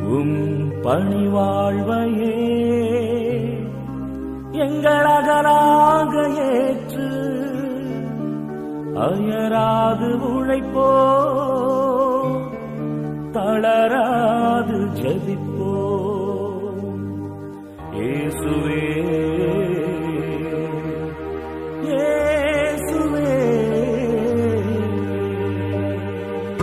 உம் பணிவாழ்வையே எங்களகலாக ஏற்று அயராது உழைப்போ தளராது ஜெபிப்போ இயேசுவே இயேசுவே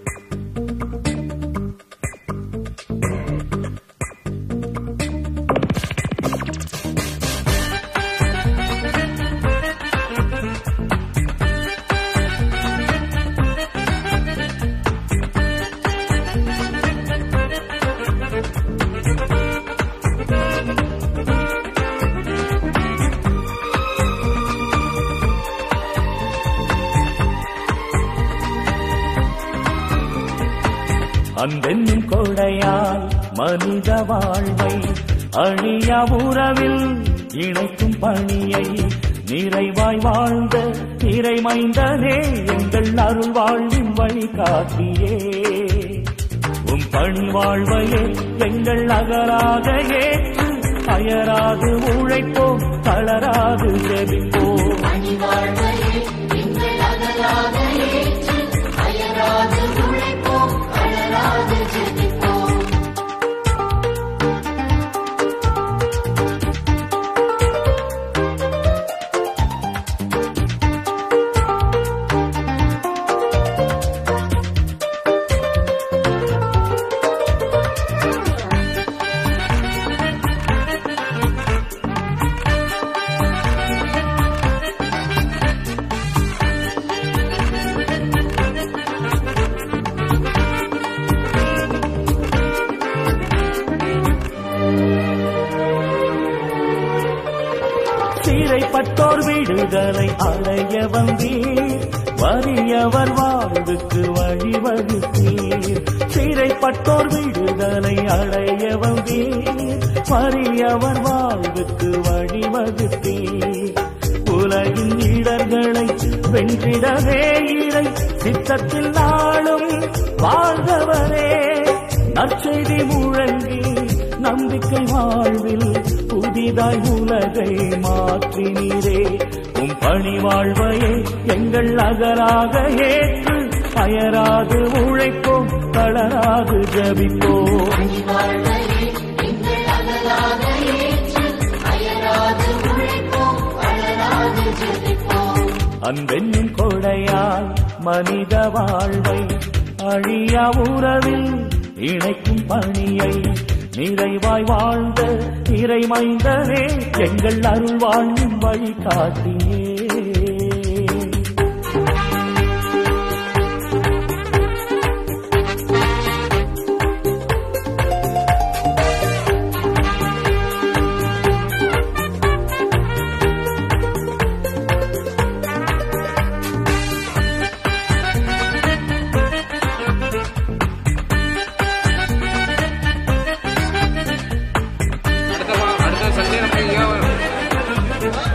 அன்பென்னும் கொடையால் மனித வாழ்வை அழிய உறவில் இணைக்கும் பணியை நிறைவாய் வாழ்ந்த இறைமைந்தனே எங்கள் அருள் வாழ்வின் வழிகாட்டியே உம் பணி வாழ்வையே எங்கள் அகராக ஏற்று அயராது உழைப்போம் தளராது ஜெபிப்போம் பணிவாழ்வையே எங்கள் அகலாக ஏற்று அயராது உழைப்போம் அழராது ஜெபிப்போம் சிறைப்பட்டோர் விடுதலை அடைய வந்தீர் வறியவர் வாழ்வுக்கு வழிவகுத்தீர் சிறைப்பட்டோர் விடுதலை அடைய வந்தீர் வறியவர் வாழ்வுக்கு வழிவகுத்தீர் உலகின் இடர்களை வென்றிடவே இறை சித்தத்தில் நாளும் வாழ்ந்தவரே நற்செய்தி முழங்கி நம்பிக்கை வாழ்வில் புதிதாய் உலகை மாற்றினீரே உம் பணி வாழ்வையே எங்கள் அகராக ஏற்று அயராது உழைப்போம் தளராது ஜபிப்போம் பணிவாழ்வையே எங்கள் அகலாக ஏற்று அயராது உழைப்போம் அழராது ஜெபிப்போம் அன்பென்னும் கொடையால் மனித வாழ்வை அழியா உறவில் இணைக்கும் பணியை நிறைவாய் வாழ்ந்த இறைமைந்தனே எங்கள் அருள் வாழ்வின் வழிகாட்டியே அடுத்த வா- அடுத்த சண்டே நம்ம எங்கேயா வரும்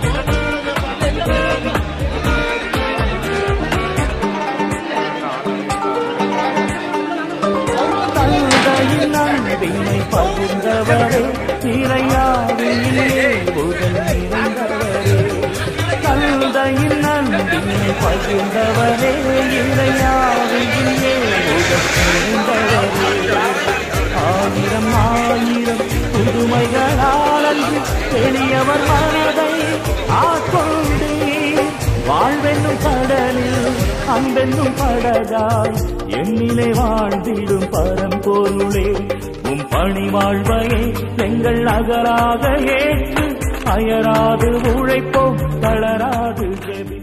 தந்தையின் அன்பினை பகிர்ந்தவரே இறையாவிலே முதல் நிறைந்தவரே தந்தையின் அன்பினை பகிர்ந்தவரே இறையாவிலே முதல் நிறைந்தவரே ஆயிரம் ஆயிரம் புதுமைகளால் அன்று எளியவர் மனதை ஆட்கொண்டீர் வாழ்வென்னும் கடலில் அன்பென்னும் படகாய் எண்ணிலே வாழ்ந்திடும் பரம்பொருளே உம் பணி வாழ்வையே எங்கள் அகராக ஏற்று அயராது உழைப்போம் தளராது ஜெபி